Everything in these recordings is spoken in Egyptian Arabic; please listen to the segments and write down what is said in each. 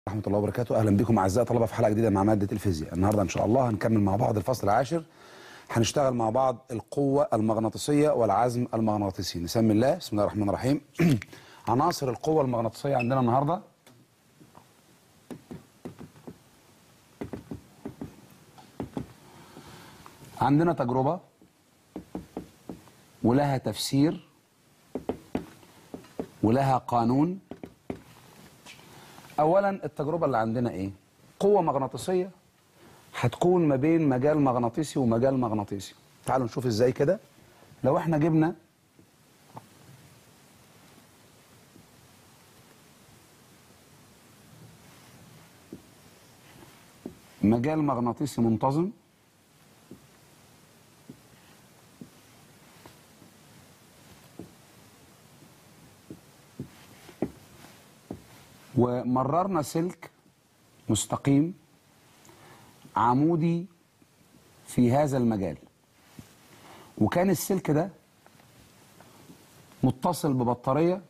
ورحمة الله وبركاته أهلا بكم أعزائي طلبة في حلقة جديدة مع مادة الفيزياء النهاردة إن شاء الله هنكمل مع بعض الفصل العاشر هنشتغل مع بعض القوة المغناطيسية والعزم المغناطيسي نسمي الله بسم الله الرحمن الرحيم عناصر القوة المغناطيسية عندنا النهاردة عندنا تجربة ولها تفسير ولها قانون اولا التجربه اللي عندنا ايه قوه مغناطيسيه هتكون ما بين مجال مغناطيسي ومجال مغناطيسي تعالوا نشوف ازاي كده لو احنا جبنا مجال مغناطيسي منتظم ومررنا سلك مستقيم عمودي في هذا المجال وكان السلك ده متصل ببطارية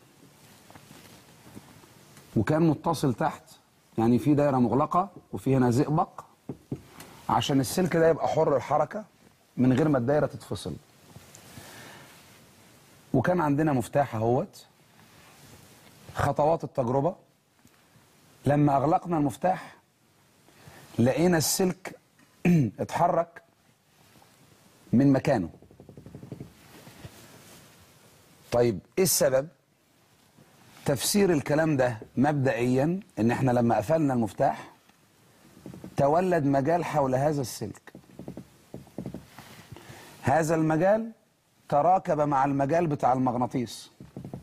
وكان متصل تحت يعني في دايرة مغلقة وفي هنا زئبق عشان السلك ده يبقى حر الحركة من غير ما الدايرة تتفصل وكان عندنا مفتاح اهوت خطوات التجربة لما أغلقنا المفتاح لقينا السلك اتحرك من مكانه طيب ايه السبب تفسير الكلام ده مبدئيا ان احنا لما قفلنا المفتاح تولد مجال حول هذا السلك هذا المجال تراكب مع المجال بتاع المغناطيس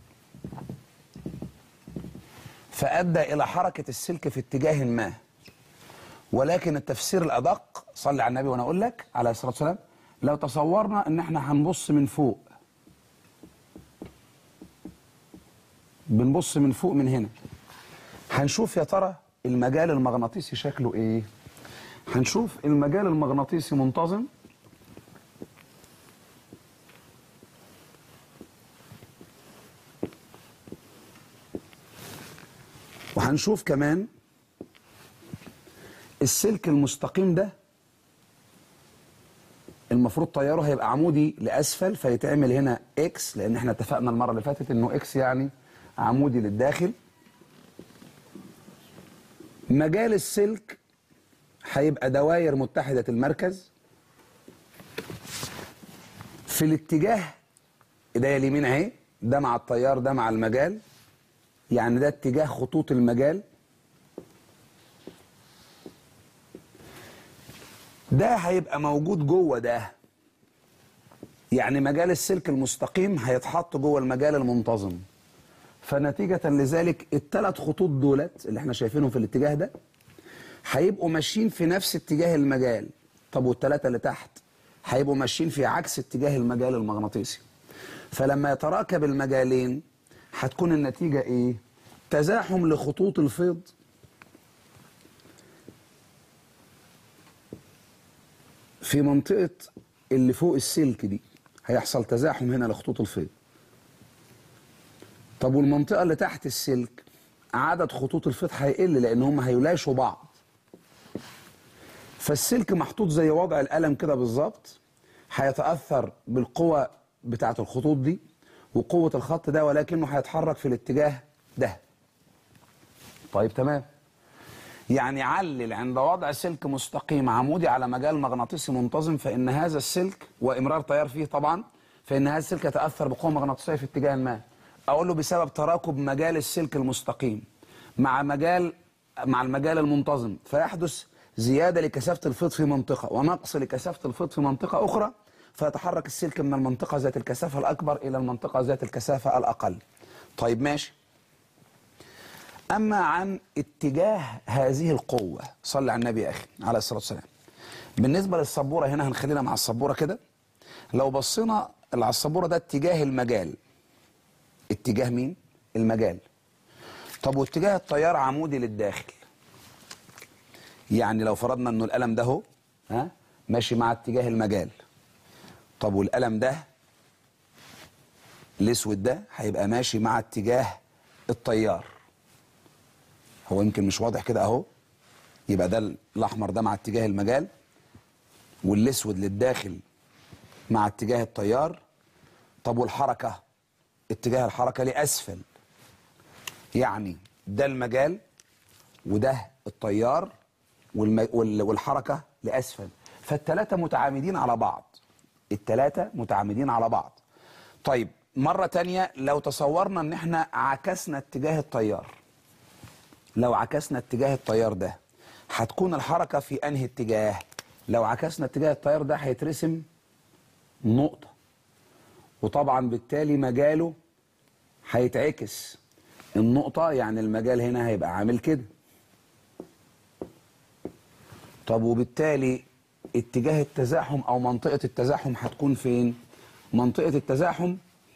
فأدى إلى حركة السلك في اتجاه ما ولكن التفسير الأدق صلي على النبي وأنا أقول لك عليه الصلاة والسلام لو تصورنا إن إحنا هنبص من فوق بنبص من فوق من هنا هنشوف يا ترى المجال المغناطيسي شكله إيه هنشوف المجال المغناطيسي منتظم وهنشوف كمان السلك المستقيم ده المفروض تياره هيبقى عمودي لاسفل فيتعمل هنا اكس لان احنا اتفقنا المره اللي فاتت انه اكس يعني عمودي للداخل مجال السلك هيبقى دواير متحده المركز في الاتجاه ايديا اليمين اهي ده مع التيار ده مع المجال يعني ده اتجاه خطوط المجال ده هيبقى موجود جوه ده يعني مجال السلك المستقيم هيتحط جوه المجال المنتظم فنتيجة لذلك الثلاث خطوط دولت اللي احنا شايفينهم في الاتجاه ده هيبقوا ماشيين في نفس اتجاه المجال طب والثلاثة اللي تحت هيبقوا ماشيين في عكس اتجاه المجال المغناطيسي فلما يتراكب المجالين هتكون النتيجة ايه تزاحم لخطوط الفيض في منطقة اللي فوق السلك دي هيحصل تزاحم هنا لخطوط الفيض طب والمنطقة اللي تحت السلك عدد خطوط الفيض هيقل لان هم هيلاشوا بعض فالسلك محطوط زي وضع القلم كده بالظبط هيتأثر بالقوة بتاعة الخطوط دي وقوة الخط ده ولكنه هيتحرك في الاتجاه ده طيب تمام يعني علل عند وضع سلك مستقيم عمودي على مجال مغناطيسي منتظم فإن هذا السلك وإمرار تيار فيه طبعا فإن هذا السلك يتأثر بقوة مغناطيسية في اتجاه ما أقول له بسبب تراكب مجال السلك المستقيم مع مجال مع المجال المنتظم فيحدث زيادة لكثافة الفيض في منطقة ونقص لكثافة الفيض في منطقة أخرى فيتحرك السلك من المنطقة ذات الكثافة الأكبر إلى المنطقة ذات الكثافة الأقل طيب ماشي أما عن اتجاه هذه القوة صلي على النبي يا أخي عليه الصلاة والسلام بالنسبة للسبورة هنا هنخلينا مع السبورة كده لو بصينا على السبورة ده اتجاه المجال اتجاه مين؟ المجال طب واتجاه التيار عمودي للداخل يعني لو فرضنا انه القلم ده اهو ها ماشي مع اتجاه المجال طب والقلم ده الاسود ده هيبقى ماشي مع اتجاه التيار هو يمكن مش واضح كده اهو يبقى ده الاحمر ده مع اتجاه المجال والاسود للداخل مع اتجاه التيار طب والحركه اتجاه الحركه لاسفل يعني ده المجال وده التيار والم... وال... والحركه لاسفل فالثلاثه متعامدين على بعض الثلاثه متعامدين على بعض طيب مره تانية لو تصورنا ان احنا عكسنا اتجاه التيار لو عكسنا اتجاه التيار ده هتكون الحركه في انهي اتجاه لو عكسنا اتجاه التيار ده هيترسم نقطه وطبعا بالتالي مجاله هيتعكس النقطة يعني المجال هنا هيبقى عامل كده طب وبالتالي اتجاه التزاحم او منطقة التزاحم هتكون فين منطقة التزاحم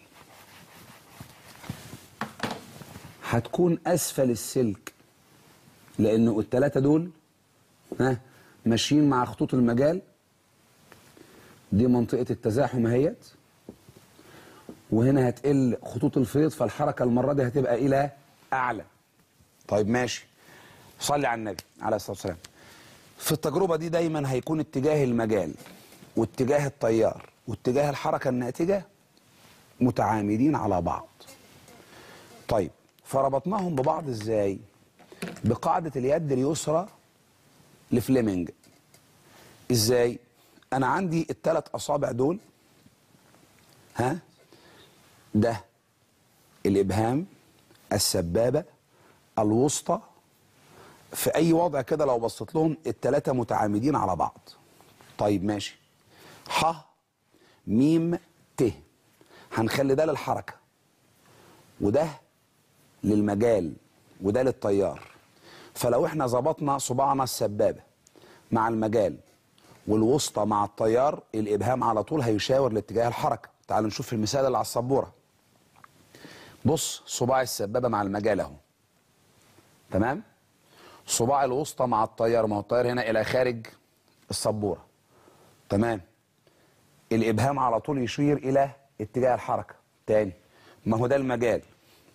هتكون اسفل السلك لانه التلاتة دول ها ماشيين مع خطوط المجال دي منطقة التزاحم اهيت وهنا هتقل خطوط الفيض فالحركة المرة دي هتبقى إلى أعلى طيب ماشي صلي على النبي عليه الصلاة والسلام في التجربة دي دايما هيكون اتجاه المجال واتجاه التيار واتجاه الحركة الناتجة متعامدين على بعض طيب فربطناهم ببعض ازاي بقاعدة اليد اليسرى لفليمنج ازاي انا عندي الثلاث اصابع دول ها ده الابهام السبابه الوسطى في اي وضع كده لو بصيت لهم الثلاثه متعامدين على بعض طيب ماشي ح ميم ت هنخلي ده للحركه وده للمجال وده للتيار فلو احنا ظبطنا صباعنا السبابه مع المجال والوسطى مع التيار الابهام على طول هيشاور لاتجاه الحركه تعالوا نشوف المثال اللي على السبوره بص صباع السبابه مع المجال اهو تمام صباع الوسطى مع التيار ما هو التيار هنا الى خارج السبوره تمام الابهام على طول يشير الى اتجاه الحركه تاني ما هو ده المجال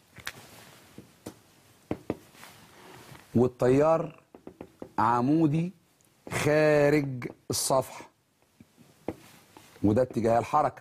والتيار عمودي خارج الصفحه وده اتجاه الحركه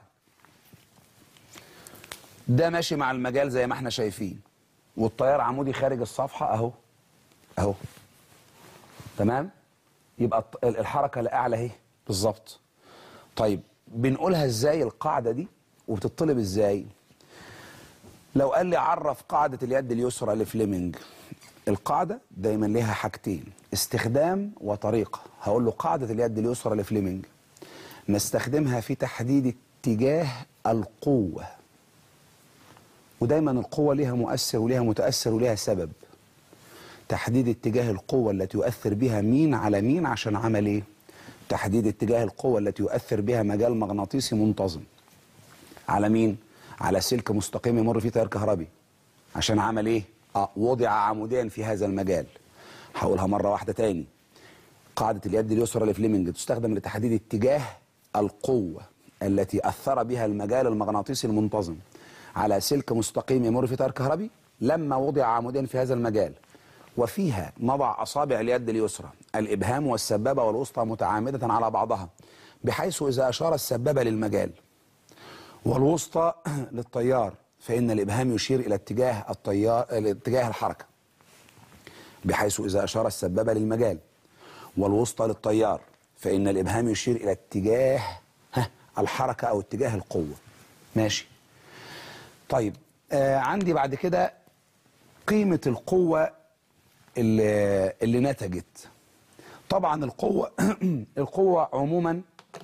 ده ماشي مع المجال زي ما احنا شايفين والتيار عمودي خارج الصفحة اهو اهو تمام يبقى الط- الحركة لأعلى اهي بالظبط طيب بنقولها ازاي القاعدة دي وبتطلب ازاي لو قال لي عرف قاعدة اليد اليسرى لفليمنج القاعدة دايما ليها حاجتين استخدام وطريقة هقول له قاعدة اليد اليسرى لفليمنج نستخدمها في تحديد اتجاه القوة ودايما القوة ليها مؤثر وليها متأثر وليها سبب تحديد اتجاه القوة التي يؤثر بها مين على مين عشان عمل ايه تحديد اتجاه القوة التي يؤثر بها مجال مغناطيسي منتظم على مين على سلك مستقيم يمر فيه تيار كهربي عشان عمل ايه اه وضع عموديا في هذا المجال هقولها مرة واحدة تاني قاعدة اليد اليسرى لفليمنج تستخدم لتحديد اتجاه القوة التي أثر بها المجال المغناطيسي المنتظم على سلك مستقيم يمر في تيار كهربي لما وضع عموديا في هذا المجال وفيها نضع أصابع اليد اليسرى الإبهام والسبابة والوسطى متعامدة على بعضها بحيث إذا أشار السبابة للمجال والوسطى للتيار فإن الإبهام يشير إلى اتجاه التيار اتجاه الحركة بحيث إذا أشار السبابة للمجال والوسطى للتيار فإن الإبهام يشير إلى اتجاه ها، الحركة أو اتجاه القوة ماشي طيب آه عندي بعد كده قيمة القوة اللي, اللي نتجت طبعا القوة القوة عموما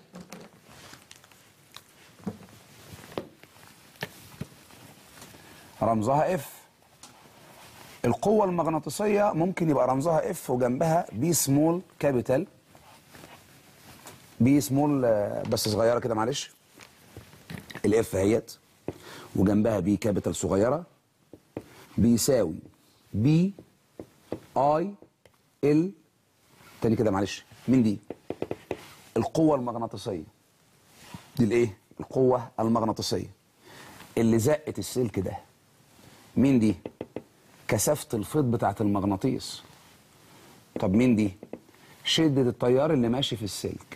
رمزها اف القوة المغناطيسية ممكن يبقى رمزها اف وجنبها بي سمول كابيتال بي سمول آه، بس صغيرة كده معلش الاف اهيت وجنبها بي كابيتال صغيرة بيساوي بي اي ال تاني كده معلش مين دي القوة المغناطيسية دي الايه القوة المغناطيسية اللي زقت السلك ده مين دي كثافة الفيض بتاعت المغناطيس طب مين دي شدة التيار اللي ماشي في السلك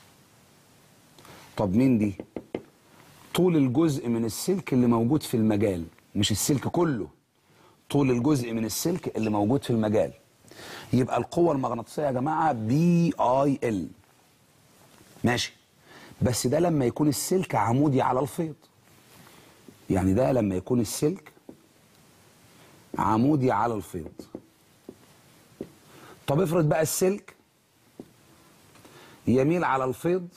طب مين دي طول الجزء من السلك اللي موجود في المجال مش السلك كله طول الجزء من السلك اللي موجود في المجال يبقى القوة المغناطيسية يا جماعة بي اي ال ماشي بس ده لما يكون السلك عمودي على الفيض يعني ده لما يكون السلك عمودي على الفيض طب افرض بقى السلك يميل على الفيض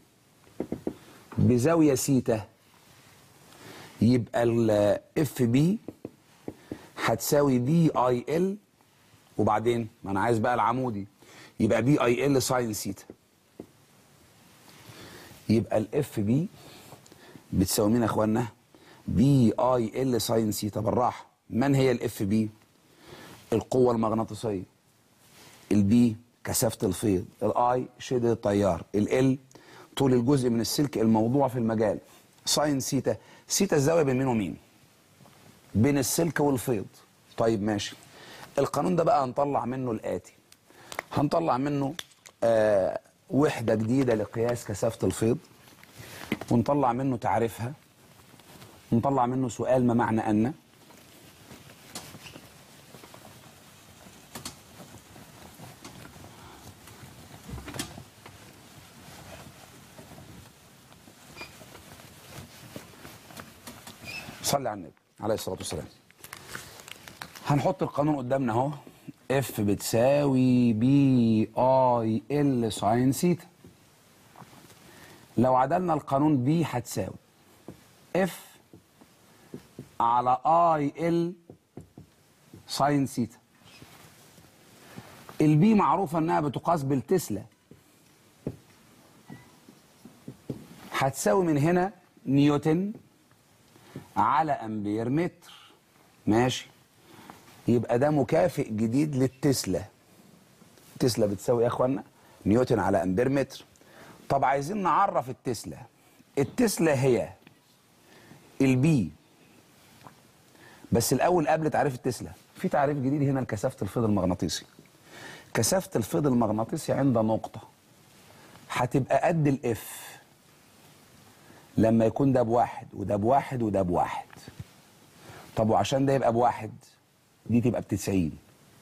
بزاوية سيتا يبقى الاف بي هتساوي بي اي ال وبعدين ما انا عايز بقى العمودي يبقى بي اي ال ساين سيتا يبقى الاف بي بتساوي مين يا اخوانا بي اي ال ساين سيتا بالراحه من هي الاف بي القوه المغناطيسيه البي كثافه الفيض الاي شده التيار ال طول الجزء من السلك الموضوع في المجال ساين سيتا سيتا الزاويه بين مين ومين بين السلك والفيض طيب ماشي القانون ده بقى هنطلع منه الاتي هنطلع منه آه وحده جديده لقياس كثافه الفيض ونطلع منه تعريفها ونطلع منه سؤال ما معنى ان صلي على النبي عليه الصلاه والسلام هنحط القانون قدامنا اهو اف بتساوي بي اي ال ساين سيتا لو عدلنا القانون بي هتساوي اف على اي ال ساين سيتا البي معروفه انها بتقاس بالتسلا هتساوي من هنا نيوتن على امبير متر ماشي يبقى ده مكافئ جديد للتسلا تسلا بتساوي ايه يا اخوانا نيوتن على امبير متر طب عايزين نعرف التسلا التسلا هي البي بس الاول قبل تعريف التسلا في تعريف جديد هنا لكثافه الفيض المغناطيسي كثافه الفيض المغناطيسي عند نقطه هتبقى قد الاف لما يكون ده بواحد وده بواحد وده بواحد طب وعشان ده يبقى بواحد دي تبقى بتسعين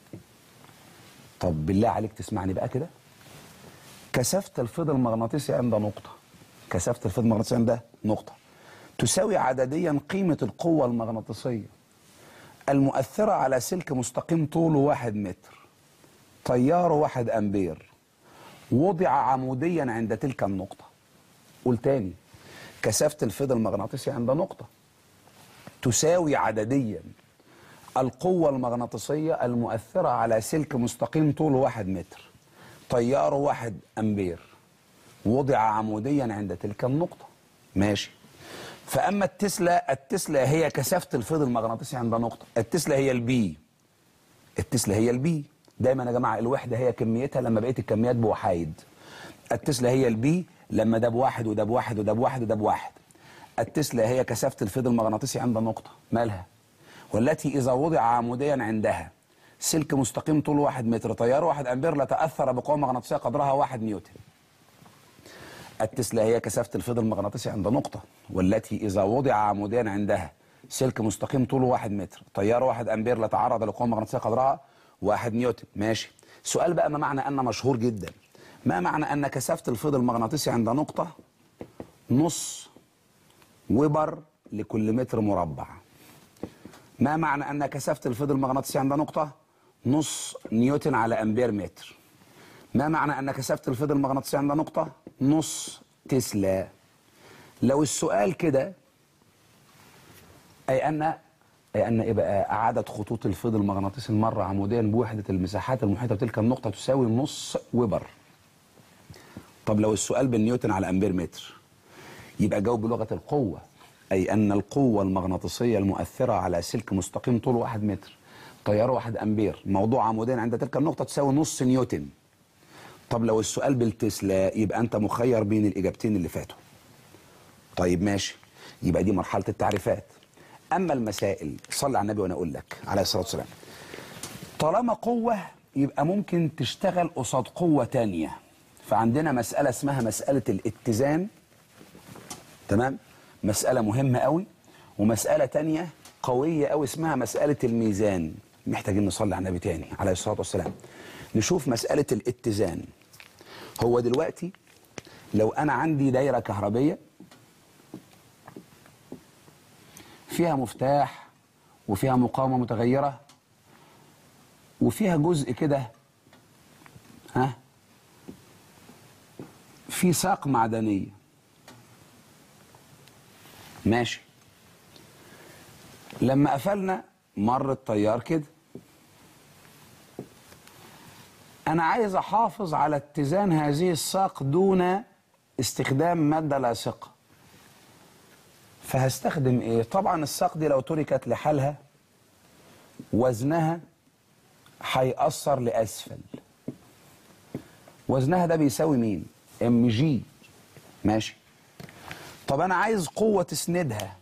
طب بالله عليك تسمعني بقى كده كثافة الفيض المغناطيسي عند نقطة كثافة الفيض المغناطيسي عند نقطة تساوي عدديا قيمة القوة المغناطيسية المؤثرة على سلك مستقيم طوله واحد متر تياره واحد أمبير وضع عموديا عند تلك النقطة قول تاني كثافة الفيض المغناطيسي عند نقطة تساوي عدديا القوة المغناطيسية المؤثرة على سلك مستقيم طوله واحد متر تياره واحد أمبير وضع عموديا عند تلك النقطة ماشي فأما التسلا التسلا هي كثافة الفيض المغناطيسي عند نقطة التسلا هي البي التسلا هي البي دايما يا جماعة الوحدة هي كميتها لما بقيت الكميات بوحايد التسلا هي البي لما ده بواحد وده بواحد وده بواحد وده بواحد التسلا هي كثافة الفيض المغناطيسي عند نقطة مالها والتي إذا وضع عموديا عندها سلك مستقيم طوله واحد متر تيار واحد أمبير لا تأثر بقوة مغناطيسية قدرها واحد نيوتن التسلا هي كثافة الفيض المغناطيسي عند نقطة والتي إذا وضع عموديا عندها سلك مستقيم طوله واحد متر تيار واحد أمبير لا تعرض لقوة مغناطيسية قدرها واحد نيوتن ماشي سؤال بقى ما معنى أن مشهور جدا ما معنى أن كثافة الفيض المغناطيسي عند نقطة نص وبر لكل متر مربع ما معنى أن كثافة الفيض المغناطيسي عند نقطة نص نيوتن على أمبير متر ما معنى أن كثافة الفيض المغناطيسي عند نقطة نص تسلا لو السؤال كده أي أن أي أن إيه بقى عدد خطوط الفيض المغناطيسي المرة عموديا بوحدة المساحات المحيطة بتلك النقطة تساوي نص وبر طب لو السؤال بالنيوتن على أمبير متر يبقى جاوب بلغة القوة أي أن القوة المغناطيسية المؤثرة على سلك مستقيم طوله واحد متر تياره واحد أمبير موضوع عمودين عند تلك النقطة تساوي نص نيوتن طب لو السؤال بالتسلا يبقى أنت مخير بين الإجابتين اللي فاتوا طيب ماشي يبقى دي مرحلة التعريفات أما المسائل صلي على النبي وأنا أقول لك عليه الصلاة والسلام طالما قوة يبقى ممكن تشتغل قصاد قوة تانية فعندنا مسألة اسمها مسألة الاتزان تمام مسألة مهمة قوي ومسألة تانية قوية قوي اسمها مسألة الميزان محتاجين نصلي على النبي تاني عليه الصلاة والسلام نشوف مسألة الاتزان هو دلوقتي لو أنا عندي دايرة كهربية فيها مفتاح وفيها مقاومة متغيرة وفيها جزء كده ها في ساق معدنية ماشي لما قفلنا مر التيار كده أنا عايز أحافظ على اتزان هذه الساق دون استخدام مادة لاصقة فهستخدم إيه؟ طبعا الساق دي لو تركت لحالها وزنها هيأثر لأسفل وزنها ده بيساوي مين؟ ام جي ماشي طب أنا عايز قوة تسندها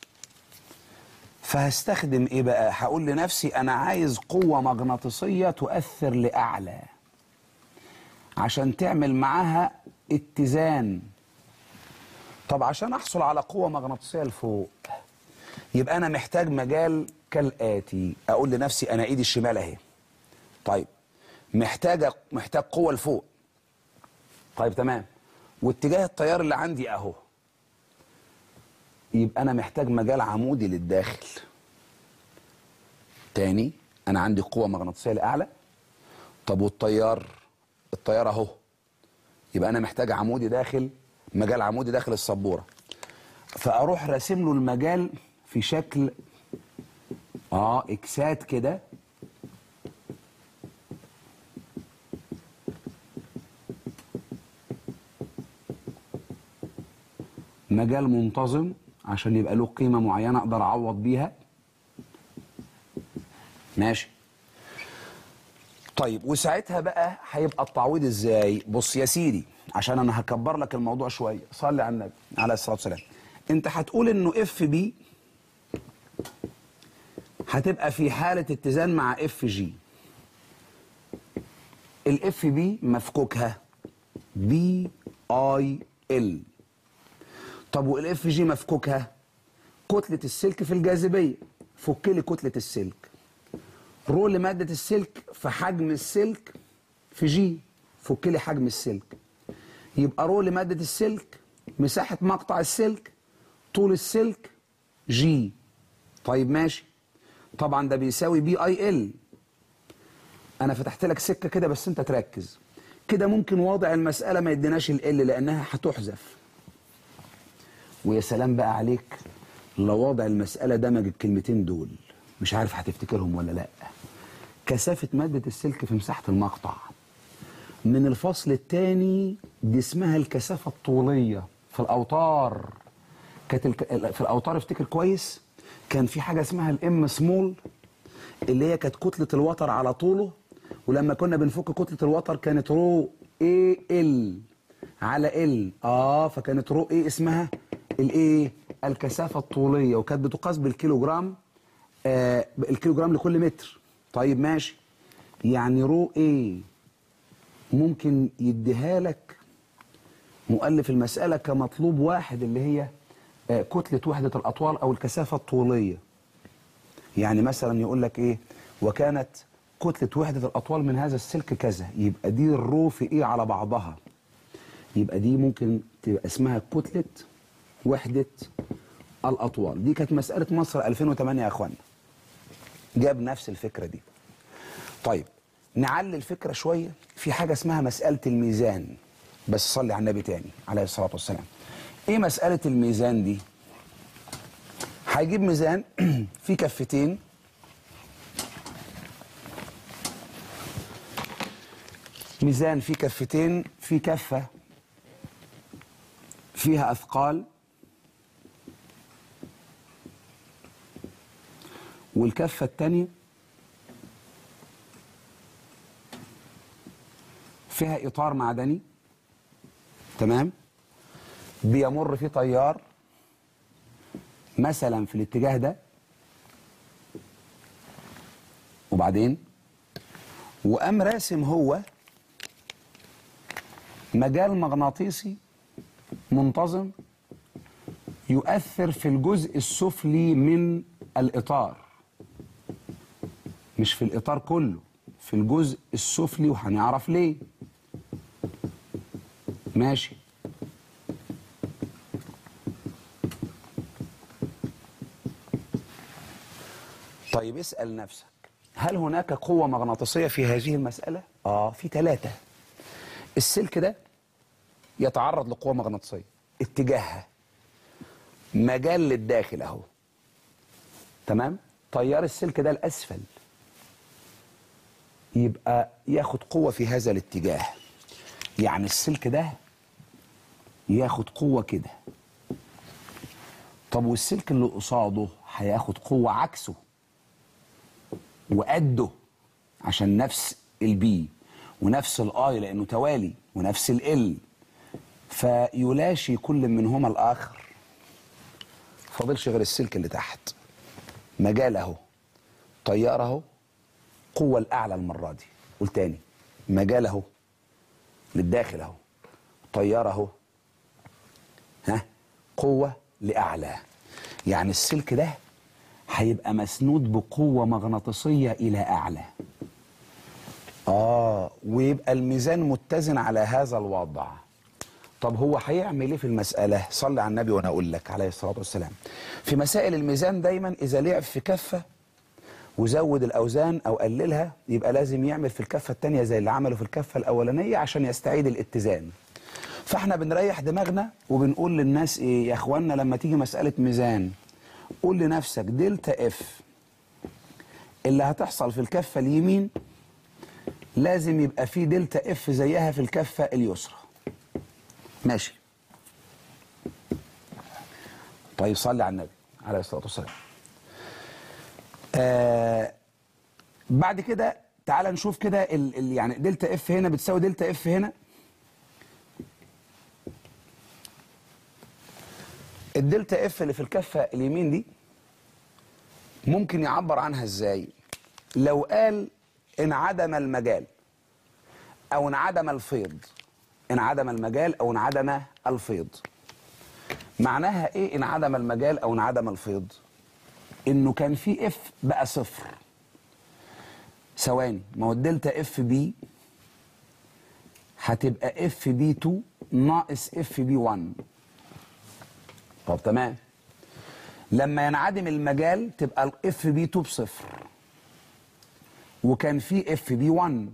فهستخدم ايه بقى هقول لنفسي انا عايز قوة مغناطيسية تؤثر لأعلى عشان تعمل معاها اتزان طب عشان احصل على قوة مغناطيسية لفوق يبقى انا محتاج مجال كالآتي اقول لنفسي انا ايدي الشمال اهي طيب محتاج محتاج قوة لفوق طيب تمام واتجاه التيار اللي عندي اهو يبقى انا محتاج مجال عمودي للداخل تاني انا عندي قوة مغناطيسية لاعلى طب والتيار التيار اهو يبقى انا محتاج عمودي داخل مجال عمودي داخل السبورة فاروح راسم له المجال في شكل اه اكسات كده مجال منتظم عشان يبقى له قيمة معينة أقدر أعوض بيها ماشي طيب وساعتها بقى هيبقى التعويض ازاي بص يا سيدي عشان انا هكبر لك الموضوع شويه صلي على النبي عليه الصلاه والسلام انت هتقول انه اف بي هتبقى في حاله اتزان مع اف جي الاف بي مفكوكها بي اي ال طب والاف جي مفكوكها كتله السلك في الجاذبيه فك لي كتله السلك رول ماده السلك في حجم السلك في جي فك لي حجم السلك يبقى رول ماده السلك مساحه مقطع السلك طول السلك جي طيب ماشي طبعا ده بيساوي بي اي ال انا فتحت لك سكه كده بس انت تركز كده ممكن وضع المساله ما يديناش ال لانها هتحذف ويا سلام بقى عليك لو وضع المسألة دمج الكلمتين دول مش عارف هتفتكرهم ولا لا كثافة مادة السلك في مساحة المقطع من الفصل الثاني دي اسمها الكثافة الطولية في الأوتار كانت الك... في الأوتار افتكر كويس كان في حاجة اسمها الام سمول اللي هي كانت كتلة الوتر على طوله ولما كنا بنفك كتلة الوتر كانت رو اي ال على ال اه فكانت رو ايه اسمها الايه الكثافه الطوليه وكانت بتقاس بالكيلوجرام آه الكيلوجرام لكل متر طيب ماشي يعني رو ايه ممكن يديها لك مؤلف المساله كمطلوب واحد اللي هي آه كتله وحده الاطوال او الكثافه الطوليه يعني مثلا يقول لك ايه وكانت كتله وحده الاطوال من هذا السلك كذا يبقى دي الرو في ايه على بعضها يبقى دي ممكن تبقى اسمها كتله وحدة الأطوال دي كانت مسألة مصر 2008 يا أخوانا جاب نفس الفكرة دي طيب نعلي الفكرة شوية في حاجة اسمها مسألة الميزان بس صلي على النبي تاني عليه الصلاة والسلام ايه مسألة الميزان دي هيجيب ميزان في كفتين ميزان في كفتين في كفة فيها أثقال والكفة التانية فيها إطار معدني تمام بيمر فيه تيار مثلا في الاتجاه ده وبعدين وقام راسم هو مجال مغناطيسي منتظم يؤثر في الجزء السفلي من الإطار مش في الإطار كله في الجزء السفلي وهنعرف ليه ماشي طيب اسأل نفسك هل هناك قوة مغناطيسية في هذه المسألة؟ آه في ثلاثة السلك ده يتعرض لقوة مغناطيسية اتجاهها مجال للداخل اهو تمام تيار السلك ده الاسفل يبقى ياخد قوة في هذا الاتجاه يعني السلك ده ياخد قوة كده طب والسلك اللي قصاده هياخد قوة عكسه وقده عشان نفس البي ونفس الاي لانه توالي ونفس ال فيلاشي كل منهما الاخر فاضلش غير السلك اللي تحت مجال اهو طيار اهو قوة الأعلى المرة دي قول تاني مجال اهو للداخل اهو طيار اهو ها قوة لأعلى يعني السلك ده هيبقى مسنود بقوة مغناطيسية إلى أعلى آه ويبقى الميزان متزن على هذا الوضع طب هو هيعمل ايه في المسألة صلي على النبي وانا اقول لك عليه الصلاة والسلام في مسائل الميزان دايما اذا لعب في كفة وزود الاوزان او قللها يبقى لازم يعمل في الكفة التانية زي اللي عمله في الكفة الاولانية عشان يستعيد الاتزان فاحنا بنريح دماغنا وبنقول للناس ايه يا اخوانا لما تيجي مسألة ميزان قول لنفسك دلتا اف اللي هتحصل في الكفة اليمين لازم يبقى في دلتا اف زيها في الكفة اليسرى ماشي طيب صلي على النبي عليه الصلاة والسلام آه بعد كده تعال نشوف كده ال ال يعني دلتا اف هنا بتساوي دلتا اف هنا الدلتا اف اللي في الكفة اليمين دي ممكن يعبر عنها ازاي لو قال انعدم المجال او انعدم الفيض انعدم المجال او انعدم الفيض معناها ايه انعدم المجال او انعدم الفيض انه كان في اف بقى صفر ثواني ما هو الدلتا اف بي هتبقى اف بي 2 ناقص اف بي 1 طب تمام لما ينعدم المجال تبقى الاف بي 2 بصفر وكان في اف بي 1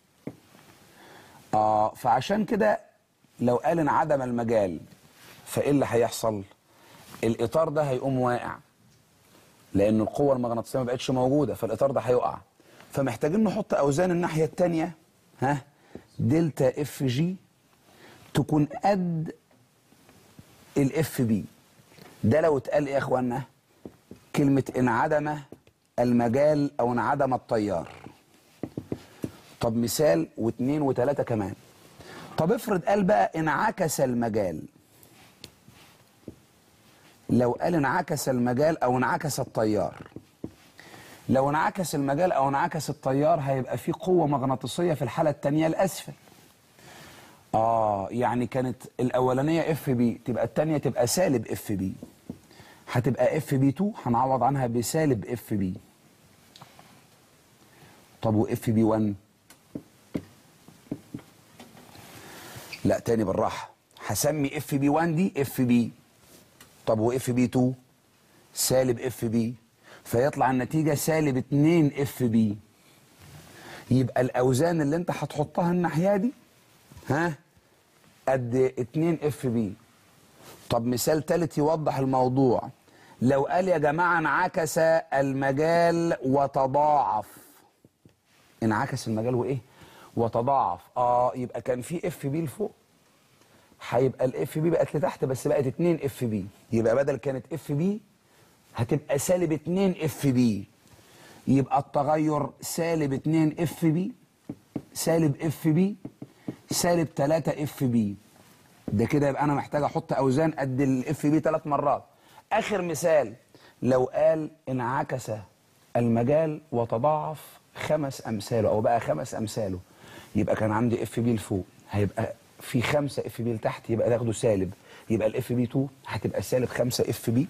اه فعشان كده لو قال انعدم المجال فايه اللي هيحصل الاطار ده هيقوم واقع لان القوه المغناطيسيه ما بقتش موجوده فالاطار ده هيقع فمحتاجين نحط اوزان الناحيه الثانيه ها دلتا اف جي تكون قد الاف بي ده لو اتقال ايه يا اخوانا كلمه انعدم المجال او انعدم التيار طب مثال واثنين وثلاثة كمان طب افرض قال بقى انعكس المجال لو قال انعكس المجال او انعكس التيار لو انعكس المجال او انعكس التيار هيبقى في قوة مغناطيسية في الحالة الثانية الاسفل اه يعني كانت الاولانية اف بي تبقى الثانية تبقى سالب اف بي هتبقى اف بي 2 هنعوض عنها بسالب اف بي طب واف بي 1 لا تاني بالراحه هسمي اف بي 1 دي اف بي طب واف بي 2 سالب اف بي فيطلع النتيجه سالب 2 اف بي يبقى الاوزان اللي انت هتحطها الناحيه دي ها قد 2 اف بي طب مثال ثالث يوضح الموضوع لو قال يا جماعه انعكس المجال وتضاعف انعكس المجال وايه وتضاعف اه يبقى كان في اف بي لفوق هيبقى الاف بي بقت لتحت بس بقت 2 اف بي يبقى بدل كانت اف بي هتبقى سالب 2 اف بي يبقى التغير سالب 2 اف بي سالب اف بي سالب 3 اف بي ده كده يبقى انا محتاج احط اوزان قد الاف بي ثلاث مرات اخر مثال لو قال انعكس المجال وتضاعف خمس امثاله او بقى خمس امثاله يبقى كان عندي اف بي لفوق هيبقى في خمسة اف بي لتحت يبقى تاخده سالب يبقى الاف بي 2 هتبقى سالب 5 اف بي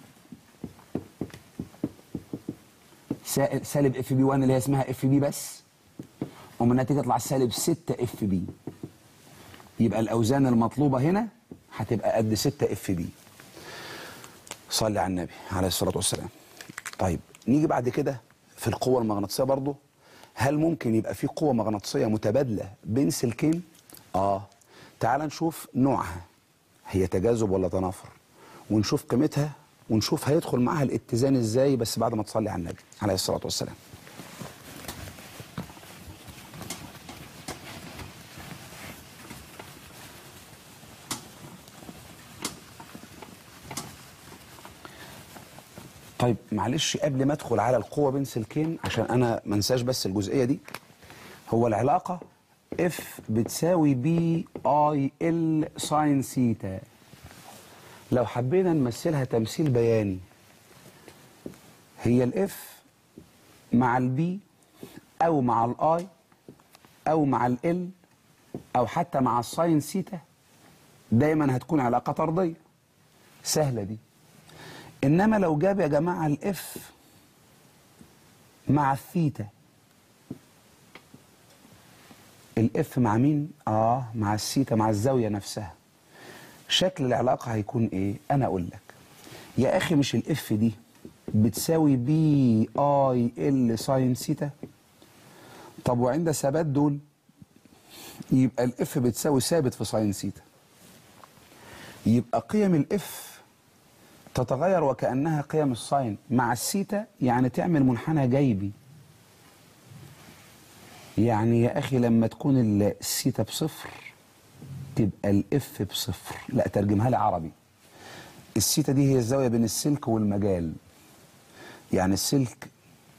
سالب اف بي 1 اللي هي اسمها اف بي بس ومن النتيجه تطلع سالب 6 اف بي يبقى الاوزان المطلوبه هنا هتبقى قد 6 اف بي صلي على النبي عليه الصلاه والسلام طيب نيجي بعد كده في القوه المغناطيسيه برضه هل ممكن يبقى في قوه مغناطيسيه متبادله بين سلكين اه تعال نشوف نوعها هي تجاذب ولا تنافر ونشوف قيمتها ونشوف هيدخل معاها الاتزان ازاي بس بعد ما تصلي على النبي عليه الصلاه والسلام طيب معلش قبل ما ادخل على القوه بين سلكين عشان انا ما انساش بس الجزئيه دي هو العلاقه اف بتساوي بي اي ال ساين سيتا لو حبينا نمثلها تمثيل بياني هي الاف مع البي او مع الاي او مع ال او حتى مع الساين سيتا دايما هتكون علاقه طرديه سهله دي انما لو جاب يا جماعه الاف مع الثيتا الاف مع مين اه مع الثيتا مع الزاويه نفسها شكل العلاقه هيكون ايه انا اقول لك يا اخي مش الاف دي بتساوي بي اي ال ساين ثيتا طب وعند ثبات دول يبقى الاف بتساوي ثابت في ساين ثيتا يبقى قيم الاف تتغير وكأنها قيم الساين مع السيتا يعني تعمل منحنى جيبي يعني يا أخي لما تكون السيتا بصفر تبقى الإف بصفر لا ترجمها لي عربي السيتا دي هي الزاوية بين السلك والمجال يعني السلك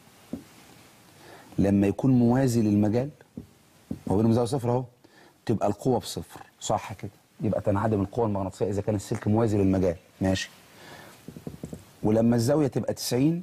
لما يكون موازي للمجال هو بينهم زاوية صفر اهو تبقى القوة بصفر صح كده يبقى تنعدم القوة المغناطيسية إذا كان السلك موازي للمجال ماشي ولما الزاوية تبقى 90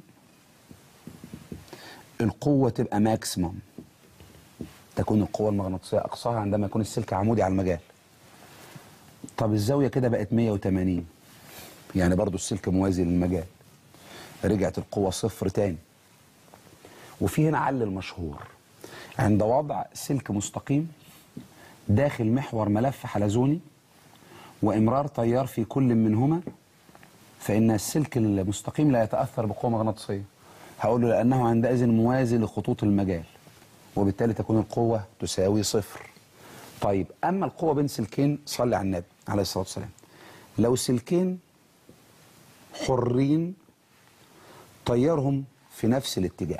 القوة تبقى ماكسيمم تكون القوة المغناطيسية أقصاها عندما يكون السلك عمودي على المجال طب الزاوية كده بقت 180 يعني برضو السلك موازي للمجال رجعت القوة صفر تاني وفي هنا علل مشهور عند وضع سلك مستقيم داخل محور ملف حلزوني وإمرار تيار في كل منهما فإن السلك المستقيم لا يتأثر بقوة مغناطيسية هقول له لأنه عندئذ موازي لخطوط المجال وبالتالي تكون القوة تساوي صفر طيب أما القوة بين سلكين صلي على النبي عليه الصلاة والسلام لو سلكين حرين طيرهم في نفس الاتجاه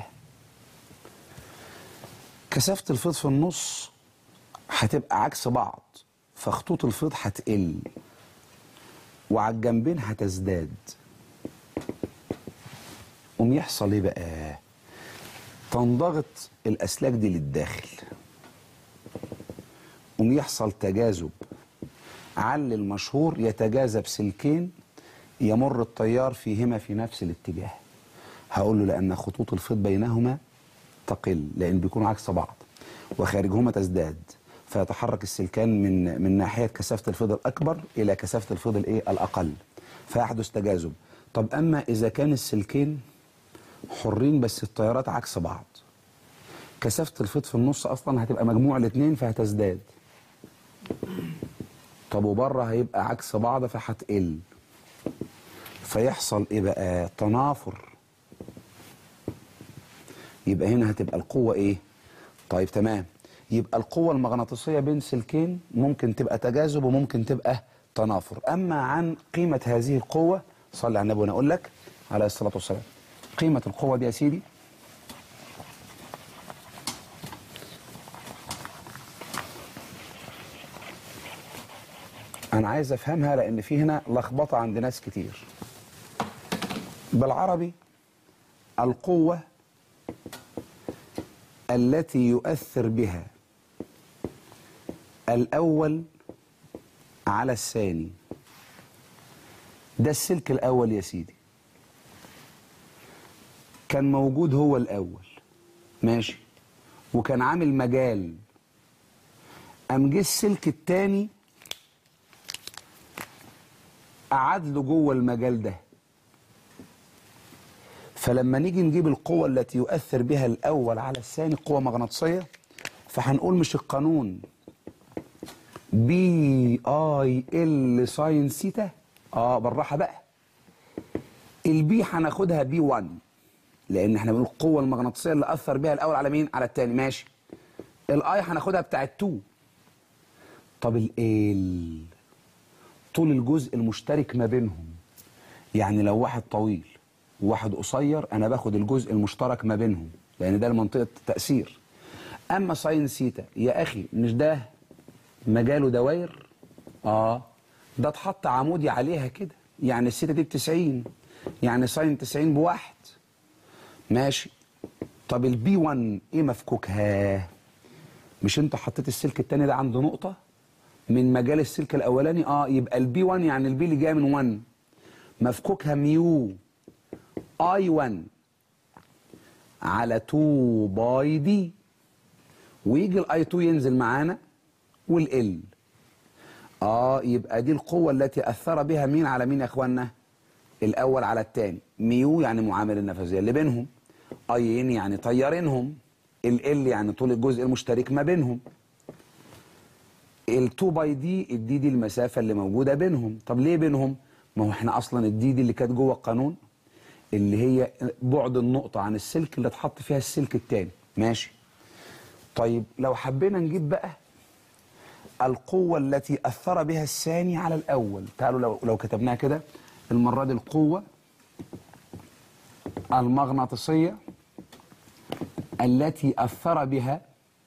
كثافة الفيض في النص هتبقى عكس بعض فخطوط الفيض هتقل وعلى الجنبين هتزداد قوم يحصل ايه بقى تنضغط الاسلاك دي للداخل قوم يحصل تجاذب عل المشهور يتجاذب سلكين يمر التيار فيهما في نفس الاتجاه هقول له لان خطوط الفيض بينهما تقل لان بيكونوا عكس بعض وخارجهما تزداد فيتحرك السلكان من من ناحيه كثافه الفيض الاكبر الى كثافه الفيض الايه الاقل فيحدث تجاذب طب اما اذا كان السلكين حرين بس التيارات عكس بعض كثافه الفيض في النص اصلا هتبقى مجموع الاثنين فهتزداد طب وبره هيبقى عكس بعض فهتقل فيحصل ايه بقى تنافر يبقى هنا هتبقى القوه ايه طيب تمام يبقى القوة المغناطيسية بين سلكين ممكن تبقى تجاذب وممكن تبقى تنافر أما عن قيمة هذه القوة صلي على النبي وأنا أقول لك عليه الصلاة والسلام قيمة القوة دي يا سيدي أنا عايز أفهمها لأن في هنا لخبطة عند ناس كتير بالعربي القوة التي يؤثر بها الأول على الثاني ده السلك الأول يا سيدي كان موجود هو الأول ماشي وكان عامل مجال قام جه السلك التاني قعد له جوه المجال ده فلما نيجي نجيب القوة التي يؤثر بها الأول على الثاني قوة مغناطيسية فهنقول مش القانون بي اي ال ساين سيتا اه بالراحة بقى البي هناخدها بي 1 لأن احنا بنقول القوة المغناطيسية اللي أثر بها الأول على مين؟ على التاني ماشي الاي هناخدها بتاع 2 طب ال طول الجزء المشترك ما بينهم يعني لو واحد طويل وواحد قصير انا باخد الجزء المشترك ما بينهم لان ده منطقه التاثير اما ساين سيتا يا اخي مش ده مجاله دواير اه ده اتحط عمودي عليها كده يعني السيتا دي ب 90 يعني ساين 90 بواحد ماشي طب البي 1 ايه مفكوكها مش انت حطيت السلك التاني ده عند نقطه من مجال السلك الاولاني اه يبقى البي 1 يعني البي اللي جايه من 1 مفكوكها ميو اي 1 على 2 باي دي ويجي الاي 2 ينزل معانا والال اه يبقى دي القوه التي اثر بها مين على مين يا اخوانا الاول على الثاني ميو يعني معامل النفاذيه اللي بينهم اي ان يعني طيارينهم ال يعني طول الجزء المشترك ما بينهم ال2 باي دي الدي دي المسافه اللي موجوده بينهم طب ليه بينهم ما هو احنا اصلا الدي دي اللي كانت جوه القانون اللي هي بعد النقطه عن السلك اللي اتحط فيها السلك الثاني ماشي طيب لو حبينا نجيب بقى القوة التي أثر بها الثاني على الأول تعالوا لو, لو كتبناها كده المرة دي القوة المغناطيسية التي أثر بها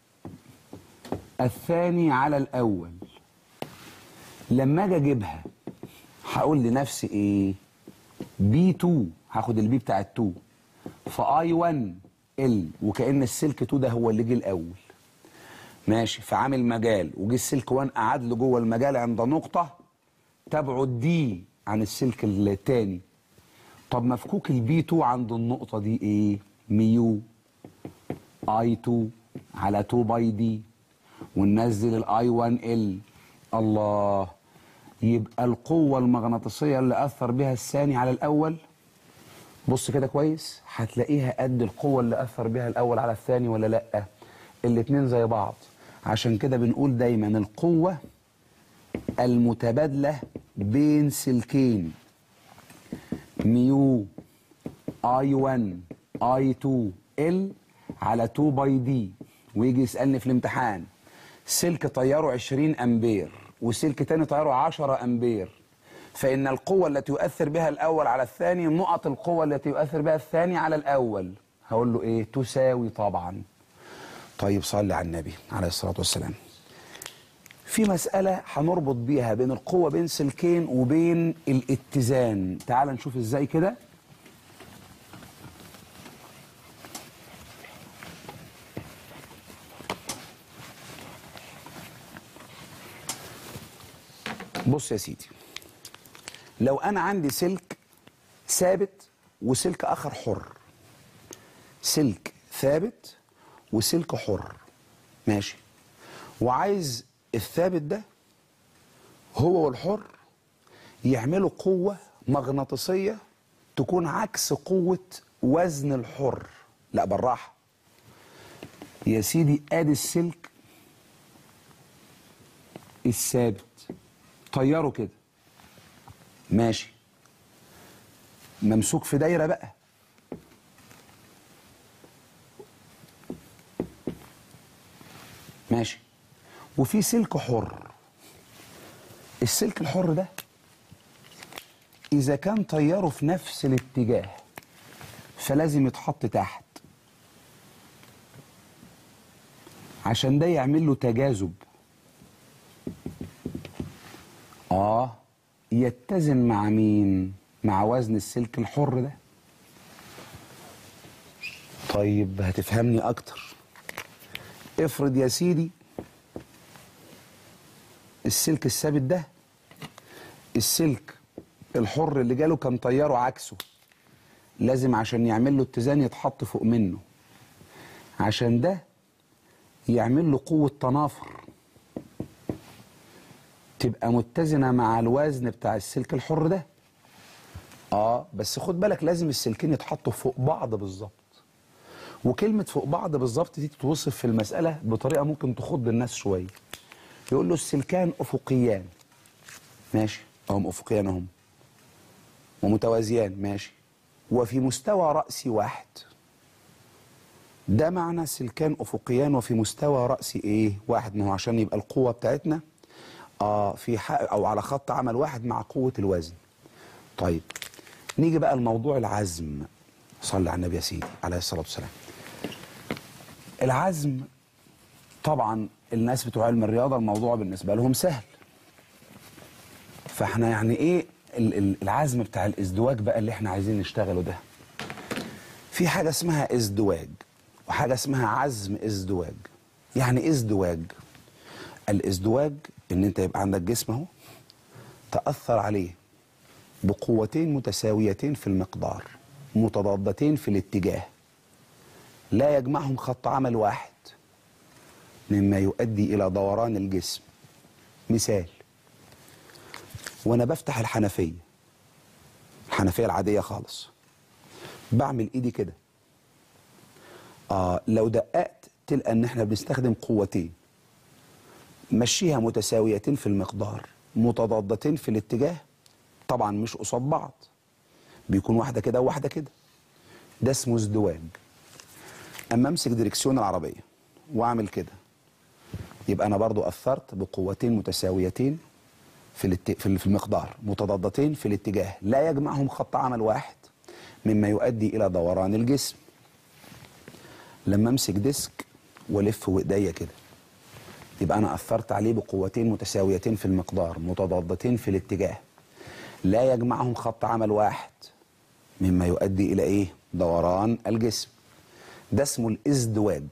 الثاني على الأول لما أجي أجيبها هقول لنفسي إيه بي 2 هاخد البي بتاع 2 فاي 1 ال وكأن السلك 2 ده هو اللي جه الأول ماشي فعامل مجال وجه السلك 1 قعد له جوه المجال عند نقطة تبعد دي عن السلك الثاني طب مفكوك البي 2 عند النقطة دي ايه؟ ميو اي 2 على 2 باي دي وننزل الاي 1 ال الله يبقى القوة المغناطيسية اللي أثر بها الثاني على الأول بص كده كويس هتلاقيها قد القوة اللي أثر بها الأول على الثاني ولا لأ الاتنين زي بعض عشان كده بنقول دايما القوة المتبادلة بين سلكين ميو اي 1 اي 2 ال على 2 باي دي ويجي يسألني في الامتحان سلك طياره 20 امبير وسلك تاني طياره 10 امبير فإن القوة التي يؤثر بها الأول على الثاني نقط القوة التي يؤثر بها الثاني على الأول هقول له إيه تساوي طبعا طيب صلي على النبي عليه الصلاة والسلام في مسألة هنربط بيها بين القوة بين سلكين وبين الاتزان تعال نشوف ازاي كده بص يا سيدي لو انا عندي سلك ثابت وسلك اخر حر سلك ثابت وسلك حر ماشي وعايز الثابت ده هو والحر يعملوا قوة مغناطيسية تكون عكس قوة وزن الحر لا بالراحة يا سيدي ادي السلك الثابت طيره كده ماشي ممسوك في دايرة بقى ماشي وفي سلك حر السلك الحر ده إذا كان طياره في نفس الاتجاه فلازم يتحط تحت عشان ده يعمل له تجاذب آه يتزن مع مين؟ مع وزن السلك الحر ده طيب هتفهمني أكتر افرض يا سيدي السلك الثابت ده السلك الحر اللي جاله كان طياره عكسه لازم عشان يعمل له اتزان يتحط فوق منه عشان ده يعمل له قوة تنافر تبقى متزنة مع الوزن بتاع السلك الحر ده اه بس خد بالك لازم السلكين يتحطوا فوق بعض بالظبط وكلمة فوق بعض بالظبط دي تتوصف في المسألة بطريقة ممكن تخض الناس شوية يقول له السلكان أفقيان ماشي هم أفقيان هم ومتوازيان ماشي وفي مستوى رأسي واحد ده معنى سلكان أفقيان وفي مستوى رأسي إيه واحد ما هو عشان يبقى القوة بتاعتنا آه في حق أو على خط عمل واحد مع قوة الوزن طيب نيجي بقى لموضوع العزم صلى على النبي يا سيدي عليه الصلاة والسلام العزم طبعا الناس بتوع علم الرياضة الموضوع بالنسبة لهم سهل فاحنا يعني ايه ال- ال- العزم بتاع الازدواج بقى اللي احنا عايزين نشتغله ده في حاجة اسمها ازدواج وحاجة اسمها عزم ازدواج يعني ايه ازدواج الازدواج ان انت يبقى عندك جسم اهو تأثر عليه بقوتين متساويتين في المقدار متضادتين في الاتجاه لا يجمعهم خط عمل واحد مما يؤدي إلى دوران الجسم مثال وأنا بفتح الحنفية الحنفية العادية خالص بعمل إيدي كده آه لو دققت تلقى إن إحنا بنستخدم قوتين مشيها متساويتين في المقدار متضادتين في الاتجاه طبعا مش قصاد بعض بيكون واحدة كده وواحدة كده ده اسمه ازدواج اما امسك دريكسيون العربيه واعمل كده يبقى انا برضو اثرت بقوتين متساويتين في الات... في في المقدار متضادتين في الاتجاه لا يجمعهم خط عمل واحد مما يؤدي الى دوران الجسم لما امسك ديسك والف بايديا كده يبقى انا اثرت عليه بقوتين متساويتين في المقدار متضادتين في الاتجاه لا يجمعهم خط عمل واحد مما يؤدي الى ايه دوران الجسم ده اسمه الازدواج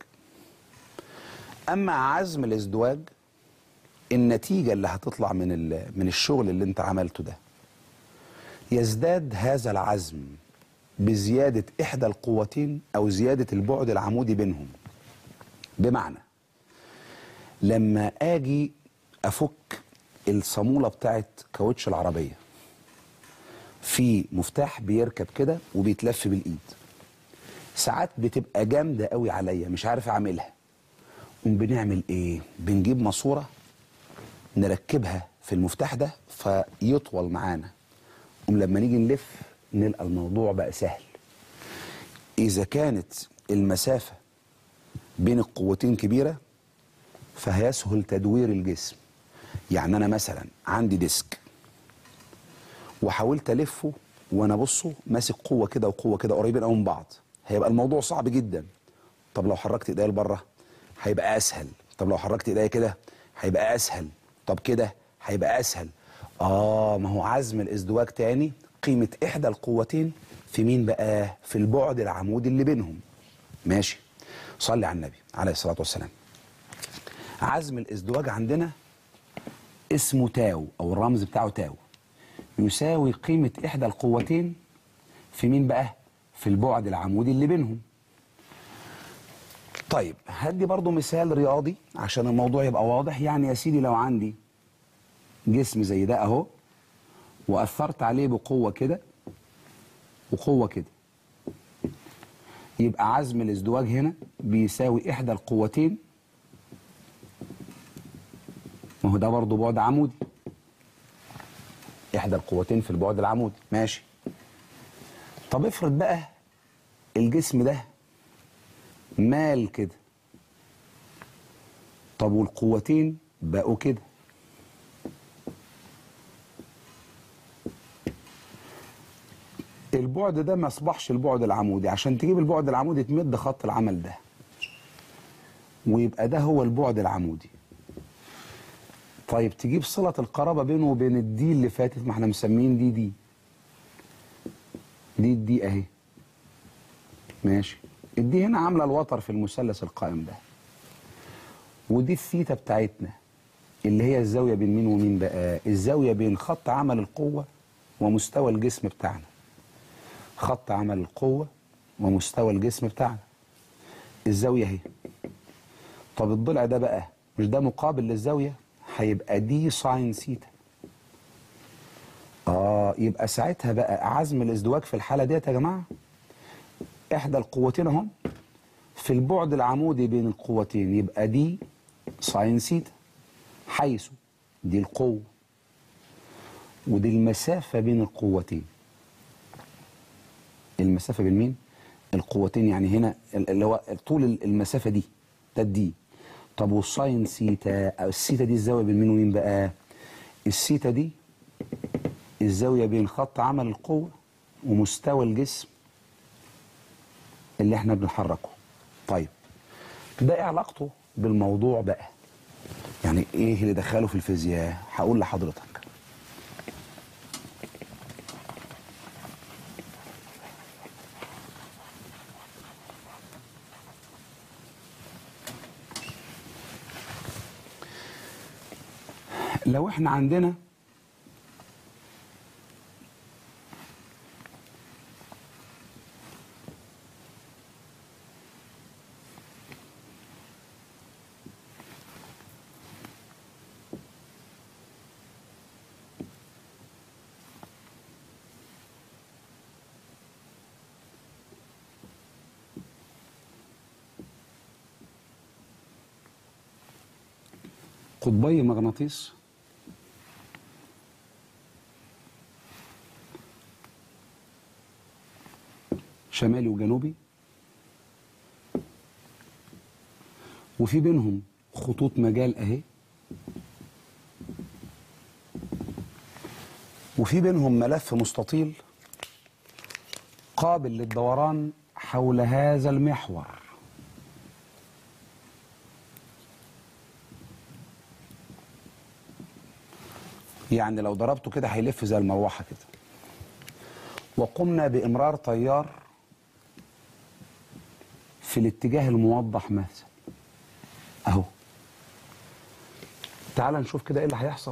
اما عزم الازدواج النتيجه اللي هتطلع من ال- من الشغل اللي انت عملته ده يزداد هذا العزم بزياده احدى القوتين او زياده البعد العمودي بينهم بمعنى لما اجي افك الصاموله بتاعت كاوتش العربيه في مفتاح بيركب كده وبيتلف بالايد ساعات بتبقى جامده قوي عليا مش عارف اعملها قوم بنعمل ايه بنجيب ماسوره نركبها في المفتاح ده فيطول معانا قوم لما نيجي نلف نلقى الموضوع بقى سهل اذا كانت المسافه بين القوتين كبيره فهيسهل تدوير الجسم يعني انا مثلا عندي ديسك وحاولت الفه وانا بصه ماسك قوه كده وقوه كده قريبين قوي من بعض هيبقى الموضوع صعب جدا طب لو حركت ايديا لبره هيبقى اسهل طب لو حركت ايديا كده هيبقى اسهل طب كده هيبقى اسهل اه ما هو عزم الازدواج تاني قيمه احدى القوتين في مين بقى في البعد العمودي اللي بينهم ماشي صلي على النبي عليه الصلاه والسلام عزم الازدواج عندنا اسمه تاو او الرمز بتاعه تاو يساوي قيمة إحدى القوتين في مين بقى؟ في البعد العمودي اللي بينهم. طيب هدي برضو مثال رياضي عشان الموضوع يبقى واضح يعني يا سيدي لو عندي جسم زي ده أهو وأثرت عليه بقوة كده وقوة كده يبقى عزم الازدواج هنا بيساوي إحدى القوتين ما هو ده برضو بعد عمودي احدى القوتين في البعد العمودي ماشي طب افرض بقى الجسم ده مال كده طب والقوتين بقوا كده البعد ده ما اصبحش البعد العمودي عشان تجيب البعد العمودي تمد خط العمل ده ويبقى ده هو البعد العمودي طيب تجيب صلة القرابة بينه وبين الدي اللي فاتت ما احنا مسمين دي دي دي دي اهي ماشي الدي هنا عاملة الوتر في المثلث القائم ده ودي الثيتا بتاعتنا اللي هي الزاوية بين مين ومين بقى الزاوية بين خط عمل القوة ومستوى الجسم بتاعنا خط عمل القوة ومستوى الجسم بتاعنا الزاوية اهي طب الضلع ده بقى مش ده مقابل للزاوية هيبقى دي ساين سيتا اه يبقى ساعتها بقى عزم الازدواج في الحالة ديت يا جماعة احدى القوتين اهم في البعد العمودي بين القوتين يبقى دي ساين سيتا حيث دي القوة ودي المسافة بين القوتين المسافة بين مين؟ القوتين يعني هنا اللي هو طول المسافة دي ده الدي طب والساين سيتا أو السيتا دي الزاوية بين مين ومين بقى؟ السيتا دي الزاوية بين خط عمل القوة ومستوى الجسم اللي احنا بنحركه طيب ده ايه علاقته بالموضوع بقى يعني ايه اللي دخله في الفيزياء هقول لحضرتك لو احنا عندنا قطبي مغناطيس شمالي وجنوبي وفي بينهم خطوط مجال اهي وفي بينهم ملف مستطيل قابل للدوران حول هذا المحور يعني لو ضربته كده هيلف زي المروحه كده وقمنا بامرار تيار في الاتجاه الموضح مثلا اهو تعال نشوف كده ايه اللي هيحصل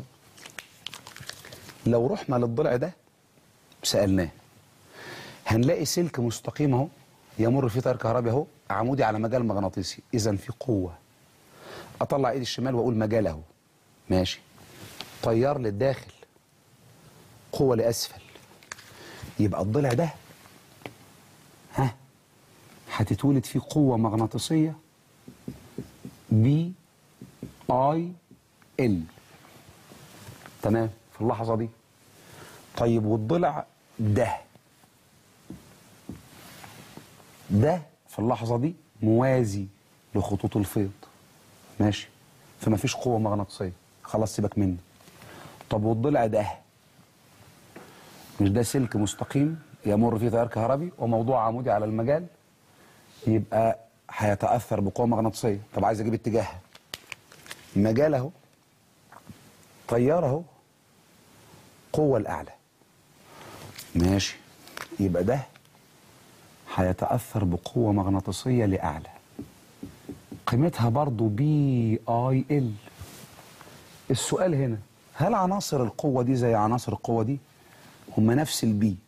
لو رحنا للضلع ده سالناه هنلاقي سلك مستقيم اهو يمر فيه تيار كهربي اهو عمودي على مجال مغناطيسي اذا في قوه اطلع ايدي الشمال واقول مجال اهو ماشي تيار للداخل قوه لاسفل يبقى الضلع ده ها هتتولد فيه قوة مغناطيسية بي اي ال تمام في اللحظة دي طيب والضلع ده ده في اللحظة دي موازي لخطوط الفيض ماشي فما فيش قوة مغناطيسية خلاص سيبك مني طب والضلع ده مش ده سلك مستقيم يمر فيه تيار كهربي وموضوع عمودي على المجال يبقى هيتاثر بقوه مغناطيسيه طب عايز اجيب اتجاهها مجال اهو تيار اهو قوه الاعلى ماشي يبقى ده هيتاثر بقوه مغناطيسيه لاعلى قيمتها برضو بي اي ال السؤال هنا هل عناصر القوه دي زي عناصر القوه دي هم نفس البي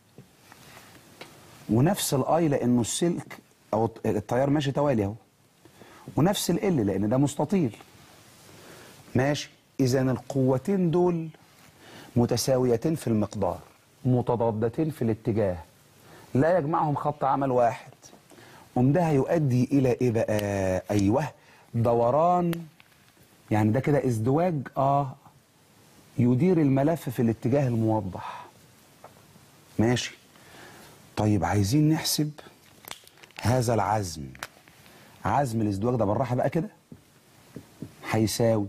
ونفس الاي لانه السلك او التيار ماشي توالي اهو ونفس ال لان ده مستطيل ماشي اذا القوتين دول متساويتين في المقدار متضادتين في الاتجاه لا يجمعهم خط عمل واحد قم ده هيؤدي الى ايه بقى ايوه دوران يعني ده كده ازدواج اه يدير الملف في الاتجاه الموضح ماشي طيب عايزين نحسب هذا العزم عزم الازدواج ده بالراحه بقى كده هيساوي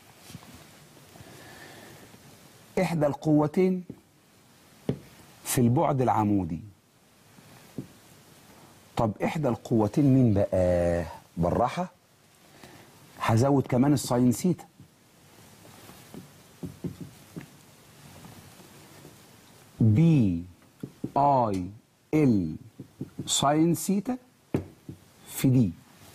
احدى القوتين في البعد العمودي طب احدى القوتين مين بقى بالراحه هزود كمان الساين سيتا بي اي ال ساين سيتا في دي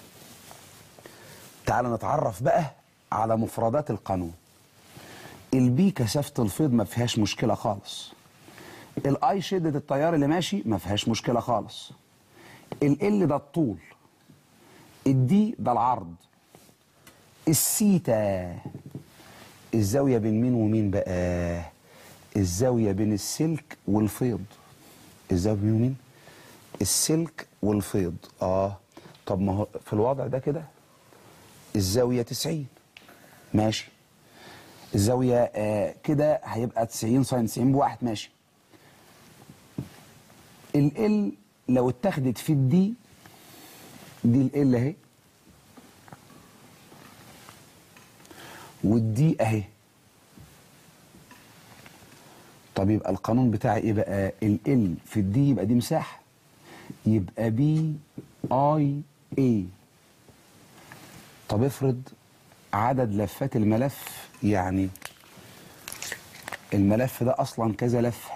تعال نتعرف بقى على مفردات القانون البي كثافة الفيض ما فيهاش مشكلة خالص الاي شدة التيار اللي ماشي ما فيهاش مشكلة خالص ال ده الطول الدي ده العرض السيتا الزاوية بين مين ومين بقى الزاوية بين السلك والفيض الزاوية بين مين السلك والفيض اه طب ما هو في الوضع ده كده الزاوية 90 ماشي الزاوية آه كده هيبقى 90 ساين 90 بواحد ماشي ال لو اتخذت في الدي دي ال اهي والدي اهي طب يبقى القانون بتاعي ايه بقى ال في الدي يبقى دي مساحه يبقى بي اي اي طب افرض عدد لفات الملف يعني الملف ده اصلا كذا لفه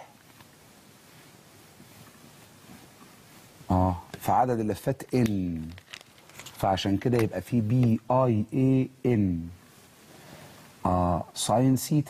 اه فعدد اللفات ان فعشان كده يبقى في بي اي اي ان اه ساين سيتا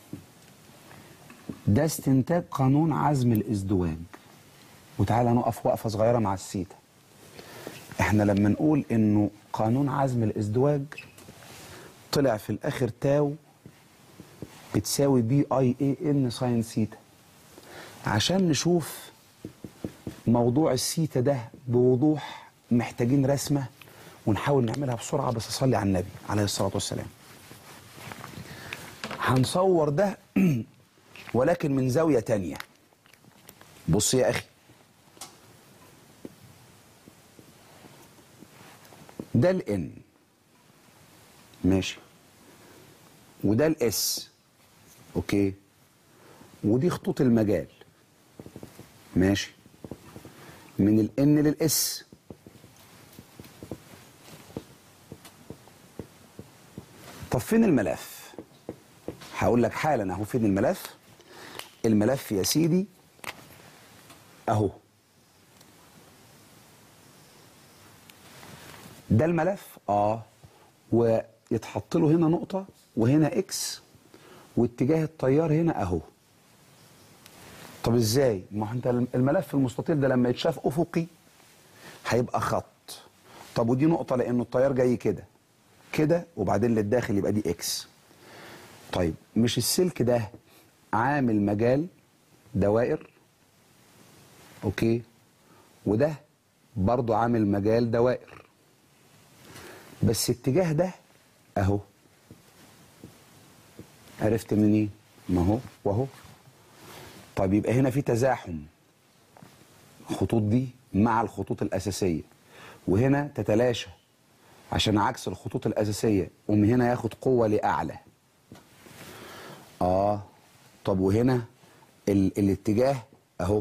ده استنتاج قانون عزم الازدواج وتعالى نقف وقفه صغيره مع السيتا احنا لما نقول انه قانون عزم الازدواج طلع في الاخر تاو بتساوي بي اي اي ان ساين سيتا عشان نشوف موضوع السيتا ده بوضوح محتاجين رسمه ونحاول نعملها بسرعه بس صلي على النبي عليه الصلاه والسلام هنصور ده ولكن من زاويه تانية بص يا اخي ده الان ماشي وده الاس اوكي ودي خطوط المجال ماشي من الان للاس طب فين الملف هقول لك حالا اهو فين الملف الملف يا سيدي اهو ده الملف اه ويتحط له هنا نقطة وهنا اكس واتجاه التيار هنا اهو طب ازاي ما هو انت الملف المستطيل ده لما يتشاف افقي هيبقى خط طب ودي نقطة لانه التيار جاي كده كده وبعدين للداخل يبقى دي اكس طيب مش السلك ده عامل مجال دوائر اوكي وده برضو عامل مجال دوائر بس اتجاه ده اهو عرفت منين ما هو واهو طيب يبقى هنا في تزاحم الخطوط دي مع الخطوط الاساسيه وهنا تتلاشى عشان عكس الخطوط الاساسيه قوم هنا ياخد قوه لاعلى اه طب وهنا ال الاتجاه اهو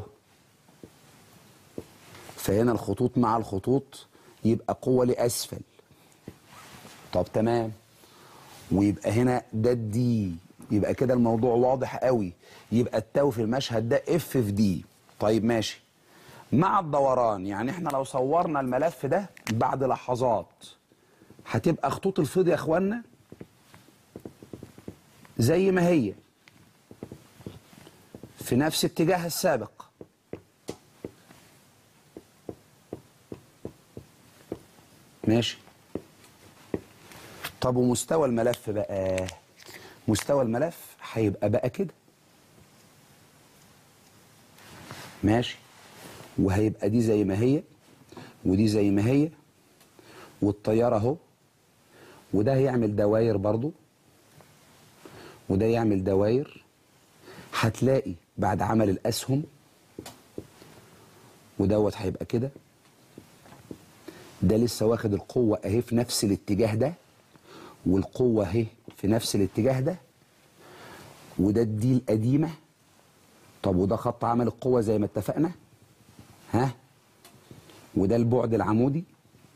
فهنا الخطوط مع الخطوط يبقى قوه لاسفل طب تمام ويبقى هنا ده الدي يبقى كده الموضوع واضح قوي يبقى التاو في المشهد ده اف في دي طيب ماشي مع الدوران يعني احنا لو صورنا الملف ده بعد لحظات هتبقى خطوط الفيض يا اخوانا زي ما هي في نفس اتجاهها السابق ماشي طب ومستوى الملف بقى مستوى الملف هيبقى بقى كده ماشي وهيبقى دي زي ما هي ودي زي ما هي والطياره اهو وده هيعمل دواير برضو وده يعمل دواير هتلاقي بعد عمل الاسهم ودوت هيبقى كده ده لسه واخد القوه اهي في نفس الاتجاه ده والقوه اهي في نفس الاتجاه ده وده الدي القديمه طب وده خط عمل القوه زي ما اتفقنا ها وده البعد العمودي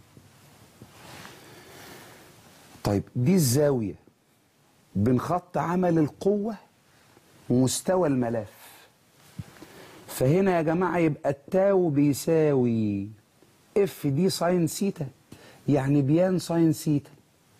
طيب دي الزاويه بين خط عمل القوه ومستوى الملف فهنا يا جماعه يبقى التاو بيساوي اف دي ساين سيتا يعني بيان ساين سيتا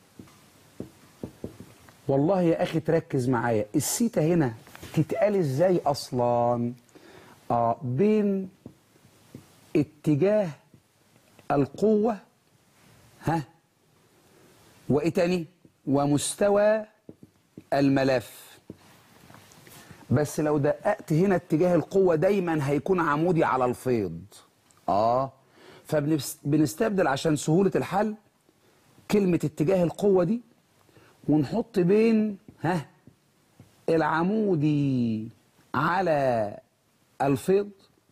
والله يا اخي تركز معايا السيتا هنا تتقال ازاي اصلا اه بين اتجاه القوه ها وايه تاني ومستوى الملف بس لو دققت هنا اتجاه القوة دايما هيكون عمودي على الفيض اه فبنستبدل عشان سهولة الحل كلمة اتجاه القوة دي ونحط بين ها العمودي على الفيض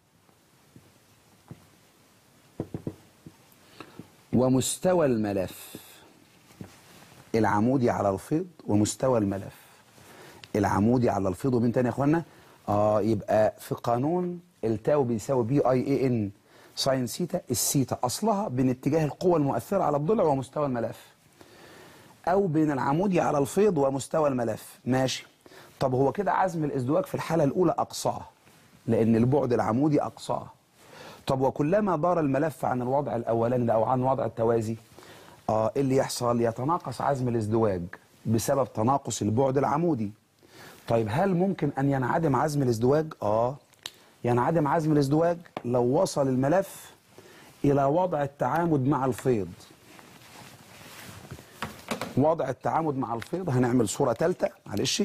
ومستوى الملف العمودي على الفيض ومستوى الملف العمودي على الفيض ومين تاني يا اخوانا اه يبقى في قانون التاو بيساوي بي اي اي ان ساين سيتا السيتا اصلها بين اتجاه القوة المؤثرة على الضلع ومستوى الملف او بين العمودي على الفيض ومستوى الملف ماشي طب هو كده عزم الازدواج في الحالة الاولى اقصاه لان البعد العمودي اقصاه طب وكلما دار الملف عن الوضع الاولاني ده او عن وضع التوازي اه إيه اللي يحصل يتناقص عزم الازدواج بسبب تناقص البعد العمودي طيب هل ممكن ان ينعدم عزم الازدواج اه ينعدم عزم الازدواج لو وصل الملف الى وضع التعامد مع الفيض وضع التعامد مع الفيض هنعمل صورة ثالثة معلش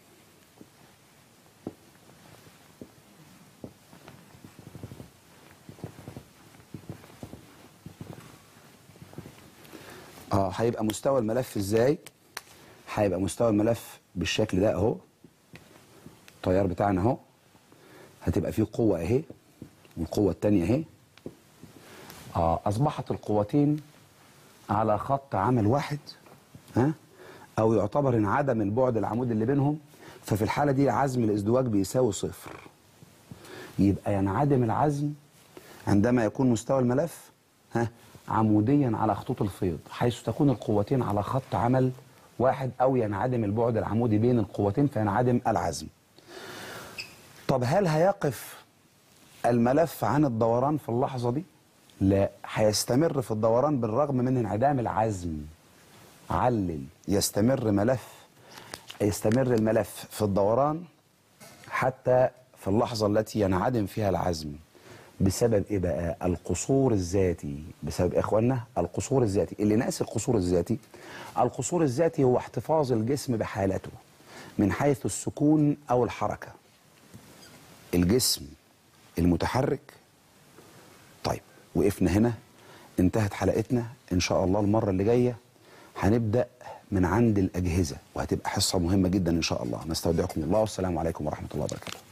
اه هيبقى مستوى الملف ازاي هيبقى مستوى الملف بالشكل ده اهو التيار بتاعنا اهو هتبقى فيه قوة اهي والقوة التانية اهي اه اصبحت القوتين على خط عمل واحد ها او يعتبر انعدم البعد العمودي اللي بينهم ففي الحالة دي عزم الازدواج بيساوي صفر يبقى ينعدم العزم عندما يكون مستوى الملف ها عموديا على خطوط الفيض حيث تكون القوتين على خط عمل واحد او ينعدم البعد العمودي بين القوتين فينعدم العزم طب هل هيقف الملف عن الدوران في اللحظة دي لا هيستمر في الدوران بالرغم من انعدام العزم علل يستمر ملف يستمر الملف في الدوران حتى في اللحظة التي ينعدم فيها العزم بسبب ايه بقى القصور الذاتي بسبب إيه اخوانا القصور الذاتي اللي ناقص القصور الذاتي القصور الذاتي هو احتفاظ الجسم بحالته من حيث السكون او الحركة الجسم المتحرك طيب وقفنا هنا انتهت حلقتنا ان شاء الله المرة اللي جاية هنبدأ من عند الأجهزة وهتبقى حصة مهمة جدا إن شاء الله نستودعكم الله والسلام عليكم ورحمة الله وبركاته